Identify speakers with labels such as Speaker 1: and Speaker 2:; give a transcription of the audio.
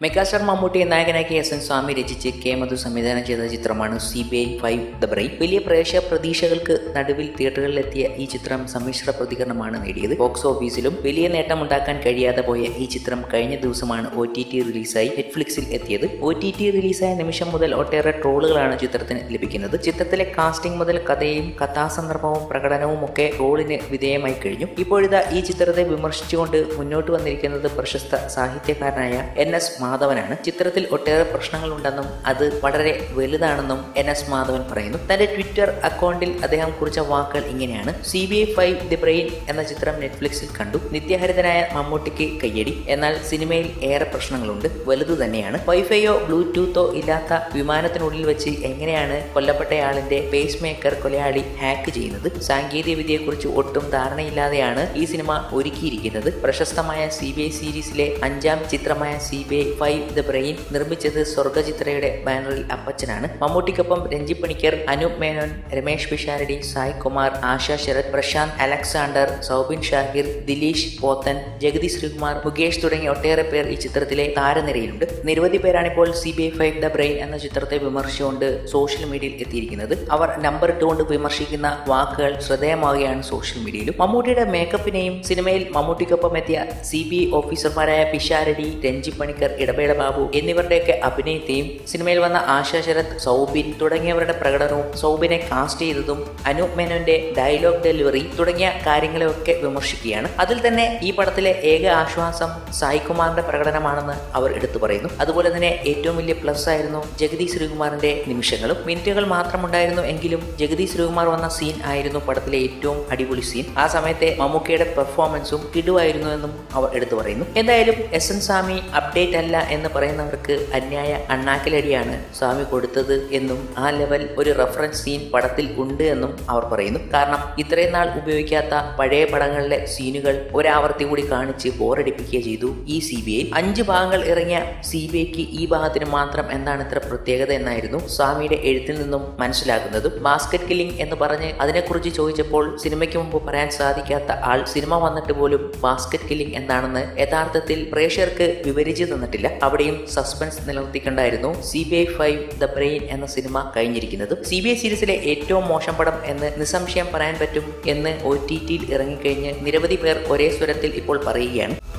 Speaker 1: megastar മമ്മൂട്ടിയെ നായകനാക്കി S N സ്വാമി രചിച്ച് കെ മധു സംവിധാനം ചെയ്ത ചിത്രമാണ് C B I five the brain വലിയ പ്രേക്ഷക പ്രതീക്ഷകൾക്ക് നടുവിൽ തിയേറ്ററുകളിലെത്തിയ ഈ ചിത്രം സമ്മിശ്ര പ്രതികരണമാണ് നേടിയത് ബോക്സ് ഓഫീസിലും വലിയ നേട്ടമുണ്ടാക്കാൻ കഴിയാതെ പോയ ഈ ചിത്രം കഴിഞ്ഞ ദിവസമാണ് ഒ ടി ടി റിലീസായി നെറ്റ്ഫ്ലിക്സിൽ എത്തിയത് ഒ ടി ടി റിലീസായ നിമിഷം മുതൽ ഒട്ടേറെ ട്രോളുകളാണ് ചിത്രത്തിന് ലഭിക്കുന്നത് ചിത്രത്തിലെ കാസ്റ്റിംഗ് മുതൽ കഥയും കഥാസന്ദർഭവും പ്രകടനവും ഒക്കെ ട്രോളിന് വിധേയമായി കഴിഞ്ഞു ഇപ്പോഴിതാ ഈ ചിത്രത്തെ വിമർശിച്ചുകൊണ്ട് മുന്നോട്ട് വന്നിരിക്കുന്നത് പ്രശസ്ത സാഹിത്യകാരനായ എൻ എസ് മാധവനാണ് ചിത്രത്തിൽ ഒട്ടേറെ പ്രശ്നങ്ങളുണ്ടെന്നും അത് വളരെ വലുതാണെന്നും എൻ എസ് മാധവൻ പറയുന്നു തന്റെ ട്വിറ്റർ അക്കൗണ്ടിൽ അദ്ദേഹം കുറിച്ച വാക്കുകൾ ഇങ്ങനെയാണ് C B I five the brain എന്ന ചിത്രം നെറ്റ്ഫ്ലിക്സിൽ കണ്ടു നിത്യഹരിതനായ മമ്മൂട്ടിക്ക് കയ്യടി എന്നാൽ സിനിമയിൽ ഏറെ പ്രശ്നങ്ങളുണ്ട് വലുതു തന്നെയാണ് വൈഫൈയോ ബ്ലൂടൂത്തോ ഇല്ലാത്ത വിമാനത്തിനുള്ളിൽ വെച്ച് എങ്ങനെയാണ് കൊല്ലപ്പെട്ടയാളിന്റെ പേസ് മേക്കർ കൊലയാളി ഹാക്ക് ചെയ്യുന്നത് സാങ്കേതിക വിദ്യയെക്കുറിച്ച് ഒട്ടും ധാരണയില്ലാതെയാണ് ഈ സിനിമ ഒരുക്കിയിരിക്കുന്നത് പ്രശസ്തമായ സി ബി ഐ സീരീസിലെ അഞ്ചാം ചിത്രമായ C B I five the brain നിർമ്മിച്ചത് സ്വർഗചിത്രയുടെ ബാനറിൽ അപ്പച്ചനാണ് മമ്മൂട്ടിക്കൊപ്പം രഞ്ജി പണിക്കർ അനൂപ് മേനോൻ രമേഷ് പിഷാരടി സായ് കുമാർ ആശ ശരത് പ്രശാന്ത് അലക്സാണ്ടർ സൗബിൻ ഷാഹിർ ദിലീഷ് പോത്തൻ ജഗതി ശ്രീകുമാർ മുകേഷ് തുടങ്ങിയ ഒട്ടേറെ പേർ ഈ ചിത്രത്തിലെ താരനിരയിലുണ്ട് നിരവധി പേരാണിപ്പോൾ C B I five the brain എന്ന ചിത്രത്തെ വിമർശിച്ചുകൊണ്ട് സോഷ്യൽ മീഡിയയിൽ എത്തിയിരിക്കുന്നത് അവർ നമ്പർ ഇട്ടുകൊണ്ട് വിമർശിക്കുന്ന വാക്കുകൾ ശ്രദ്ധേയമാവുകയാണ് സോഷ്യൽ മീഡിയയിലും മമ്മൂട്ടിയുടെ മേക്കപ്പിനെയും സിനിമയിൽ മമ്മൂട്ടിക്കൊപ്പം എത്തിയ സി ബി ഐ ഓഫീസർമാരായ പിഷാരടി രഞ്ജി പണിക്കർ ഇടവേള ബാബു എന്നിവരുടെയൊക്കെ അഭിനയത്തെയും സിനിമയിൽ വന്ന ആശ ശരത് സൗബിൻ തുടങ്ങിയവരുടെ പ്രകടനവും സൗബിനെ കാസ്റ്റ് ചെയ്തതും അനൂപ് മേനോന്റെ ഡയലോഗ് ഡെലിവറി തുടങ്ങിയ കാര്യങ്ങളെയൊക്കെ വിമർശിക്കുകയാണ് അതിൽ തന്നെ ഈ പടത്തിലെ ഏക ആശ്വാസം സായികുമാറിന്റെ പ്രകടനമാണെന്ന് അവർ എടുത്തു പറയുന്നു അതുപോലെ തന്നെ ഏറ്റവും വലിയ പ്ലസ് ആയിരുന്നു ജഗതി ശ്രീകുമാറിന്റെ നിമിഷങ്ങളും മിനിറ്റുകൾ മാത്രമുണ്ടായിരുന്നു എങ്കിലും ജഗതി ശ്രീകുമാർ വന്ന സീൻ ആയിരുന്നു പടത്തിലെ ഏറ്റവും അടിപൊളി സീൻ ആ സമയത്തെ മമ്മൂക്കയുടെ പെർഫോമൻസും കിടുവായിരുന്നു എന്നും അവർ എടുത്തു പറയുന്നു എന്തായാലും എസ് എൻ സ്വാമി അപ്ഡേറ്റ് അല്ല എന്ന് പറയുന്നവർക്ക് അന്യായ അണ്ണാക്കിലടിയാണ് സ്വാമി കൊടുത്തത് എന്നും ആ ലെവൽ ഒരു റെഫറൻസ് സീൻ പടത്തിൽ ഉണ്ട് എന്നും അവർ പറയുന്നു കാരണം ഇത്രയും നാൾ ഉപയോഗിക്കാത്ത പഴയ പടങ്ങളിലെ സീനുകൾ ഒരാവർത്തി കൂടി കാണിച്ച് ബോറടിപ്പിക്കുക ചെയ്തു ഈ സി ബി ഐ അഞ്ച് ഭാഗങ്ങൾ ഇറങ്ങിയ സി ബി ഐക്ക് ഈ ഭാഗത്തിന് മാത്രം എന്താണ് ഇത്ര പ്രത്യേകത എന്നായിരുന്നു സ്വാമിയുടെ എഴുത്തിൽ നിന്നും മനസ്സിലാക്കുന്നതും ബാസ്ക്കറ്റ് കില്ലിംഗ് എന്ന് പറഞ്ഞ് അതിനെക്കുറിച്ച് ചോദിച്ചപ്പോൾ സിനിമയ്ക്ക് മുമ്പ് പറയാൻ സാധിക്കാത്ത ആൾ സിനിമ വന്നിട്ട് പോലും ബാസ്ക്കറ്റ് കില്ലിംഗ് എന്താണെന്ന് യഥാർത്ഥത്തിൽ പ്രേക്ഷകർക്ക് വിവരിച്ചു തന്നിട്ടില്ല അവിടെയും സസ്പെൻസ് നിലനിർത്തിക്കൊണ്ടായിരുന്നു C B I five the brain എന്ന സിനിമ കഴിഞ്ഞിരിക്കുന്നത് സി ബി ഐ സീരീസിലെ ഏറ്റവും മോശം പടം എന്ന് നിസ്സംശയം പറയാൻ പറ്റും എന്ന് ഒ ടി ടിയിൽ ഇറങ്ങിക്കഴിഞ്ഞ് നിരവധി പേർ ഒരേ സ്വരത്തിൽ ഇപ്പോൾ പറയുകയാണ്